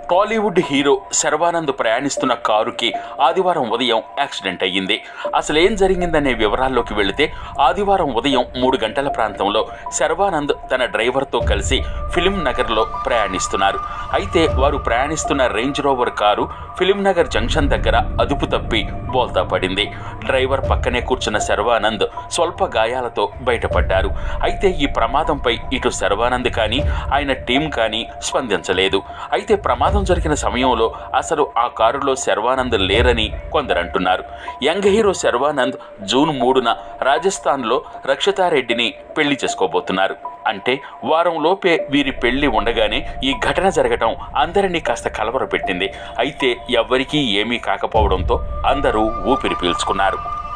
Tollywood hero Sharwanand ప్రయాణిస్తున్న కారుకి ఆదివారం ఉదయం యాక్సిడెంట్ అయ్యింది అసలు ఏం జరిగిందనే వివరాల్లోకి వెళితే ఆదివారం ఉదయం మూడు గంటల ప్రాంతంలో శర్వానంద్ తన డ్రైవర్తో కలిసి ఫిలిం నగర్లో ప్రయాణిస్తున్నారు అయితే వారు ప్రయాణిస్తున్న range rover car film Nagar junction దగ్గర అదుపు తప్పి బోల్తా పడింది డ్రైవర్ పక్కనే కూర్చున్న శర్వానంద్ స్వల్ప గాయాలతో బయటపడ్డారు అయితే ఈ ప్రమాదంపై ఇటు శర్వానంద్ కానీ ఆయన టీం కానీ స్పందించలేదు అయితే ప్రమాదం జరిగిన సమయంలో అసలు ఆ కారులో శర్వానంద్ లేరని కొందరంటున్నారు యంగ్ హీరో శర్వానంద్ జూన్ మూడున రాజస్థాన్లో రక్షితారెడ్డిని పెళ్లి చేసుకోబోతున్నారు అంటే వారం లోపే వీరి పెళ్లి ఉండగానే ఈ ఘటన జరగటం అందరినీ కాస్త కలవరపెట్టింది అయితే ఎవ్వరికీ ఏమీ కాకపోవడంతో అందరూ ఊపిరి పీల్చుకున్నారు